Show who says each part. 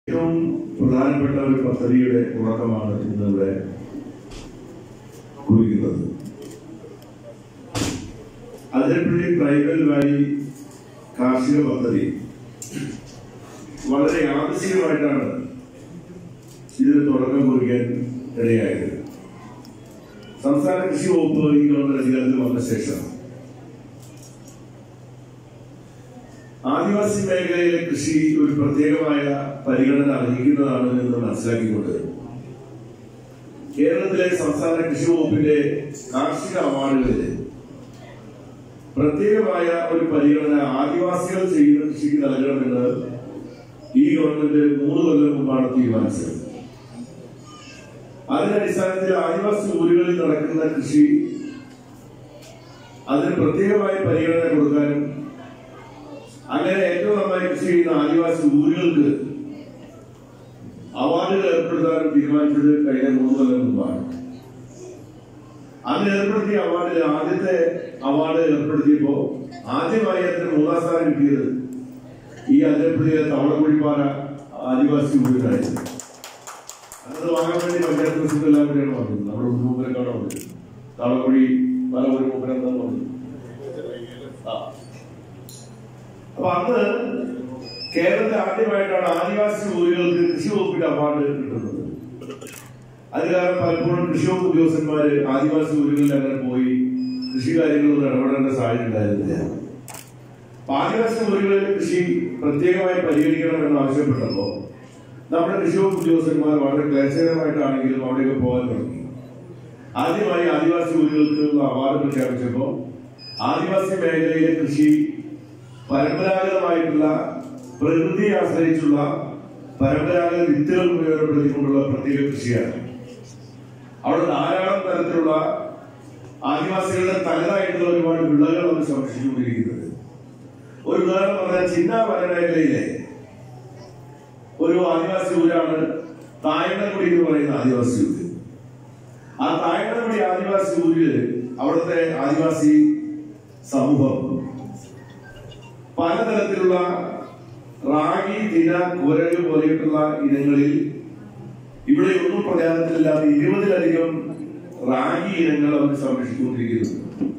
Speaker 1: ഏറ്റവും പ്രധാനപ്പെട്ട ഒരു പദ്ധതിയുടെ തുടക്കമാണ് ഇന്നിവിടെ കുറിക്കുന്നത് അതിരപ്പള്ളി ട്രൈബൽ വാലി കാർഷിക പദ്ധതി വളരെ യാദൃശികമായിട്ടാണ് ഇതിന് തുടക്കം കുറിക്കാൻ ഇടയായത് സംസ്ഥാന കൃഷി വകുപ്പ് ഈ ഗവൺമെന്റ് അധികാരത്തിൽ വന്ന ശേഷം ആദിവാസി മേഖലയിലെ കൃഷി ഒരു പ്രത്യേകമായ പരിഗണന അർഹിക്കുന്നതാണ് എന്ന് മനസ്സിലാക്കിക്കൊണ്ട് കേരളത്തിലെ സംസ്ഥാന കൃഷി വകുപ്പിന്റെ കാർഷിക അവാർഡുകളിൽ പ്രത്യേകമായ ഒരു പരിഗണന ആദിവാസികൾ ചെയ്യുന്ന കൃഷിക്ക് നൽകണമെന്ന് ഈ ഗവൺമെന്റ് മൂന്ന് കൊല്ലം മുമ്പാണ് തീരുമാനിച്ചത് അതിന്റെ അടിസ്ഥാനത്തിൽ ആദിവാസി ഊരുകളിൽ നടക്കുന്ന കൃഷി അതിന് പ്രത്യേകമായ പരിഗണന കൊടുക്കാനും അങ്ങനെ ഏറ്റവും നന്നായി കൃഷി ചെയ്യുന്ന ആദിവാസി ഊരുകൾക്ക് അവാർഡുകൾ ഏർപ്പെടുത്താനും തീരുമാനിച്ചത് കഴിഞ്ഞ മൂന്ന് കൊല്ലം മുമ്പാണ് അന്ന് ഏർപ്പെടുത്തിയ അവാർഡിൽ ആദ്യത്തെ അവാർഡ് ഏർപ്പെടുത്തിയപ്പോ ആദ്യമായി അതിന് മൂന്നാം സ്ഥാനം കിട്ടിയത് ഈ അതിരപ്പള്ളിയിലെ തവളക്കുഴിപ്പാറ ആദിവാസി ഊരിനായിരുന്നു അന്നത് വാങ്ങാൻ വേണ്ടി പഞ്ചായത്ത് പ്രസിഡന്റ് എല്ലാം കൂടിയാണ് വന്നത് നമ്മുടെ മൂപ്പരക്കാണ് വന്നത് തവളക്കുഴി പല ഒരു മൂപ്പരെന്താണ് വന്നത് ആ അപ്പൊ അന്ന് കേരളത്തിൽ ആദ്യമായിട്ടാണ് ആദിവാസി ഊരുകൾക്ക് കൃഷി വകുപ്പിന്റെ അവാർഡ് കിട്ടുന്നത് അത് കാരണം പലപ്പോഴും കൃഷി വകുപ്പ് ഉദ്യോഗസ്ഥന്മാര് ആദിവാസി ഊരുകളിൽ അങ്ങനെ പോയി കൃഷി കാര്യങ്ങളൊന്നും ഇടപെടേണ്ട സാഹചര്യം ഉണ്ടായിരുന്നില്ല അപ്പൊ ആദിവാസി ഊരുകളിൽ കൃഷി പ്രത്യേകമായി പരിഗണിക്കണം എന്ന് ആവശ്യപ്പെട്ടപ്പോ നമ്മുടെ കൃഷി വകുപ്പ് ഉദ്യോഗസ്ഥന്മാർ വളരെ ക്ലേശകരമായിട്ടാണെങ്കിലും അവിടെയൊക്കെ പോകാൻ തുടങ്ങി ആദ്യമായി ആദിവാസി ഊരുകൾക്ക് അവാർഡ് പ്രഖ്യാപിച്ചപ്പോ ആദിവാസി മേഖലയിലെ കൃഷി പരമ്പരാഗതമായിട്ടുള്ള പ്രകൃതിയെ ആശ്രയിച്ചുള്ള പരമ്പരാഗത വിത്തുകൾ ഉപയോഗപ്പെടുത്തിക്കൊണ്ടുള്ള പ്രത്യേക കൃഷിയാണ് അവിടെ ധാരാളം തരത്തിലുള്ള ആദിവാസികളുടെ തനതായിട്ടുള്ള ഒരുപാട് വിളകൾ അവർ സംരക്ഷിച്ചുകൊണ്ടിരിക്കുന്നത് ഒരു ഉദാഹരണം പറഞ്ഞാൽ ചിന്ന വനമേഖലയിലെ ഒരു ആദിവാസി ഊരാണ് തായണക്കുടി എന്ന് പറയുന്ന ആദിവാസി ഊര് ആ തായണക്കുടി ആദിവാസി ഊരില് അവിടുത്തെ ആദിവാസി സമൂഹം പലതരത്തിലുള്ള റാഗി തിന കുരക് പോലെയുള്ള ഇനങ്ങളിൽ ഇവിടെ ഒന്നും പ്രചാരത്തിലില്ലാത്ത ഇരുപതിലധികം റാഗി ഇനങ്ങൾ അവർ സംരക്ഷിച്ചുകൊണ്ടിരിക്കുന്നു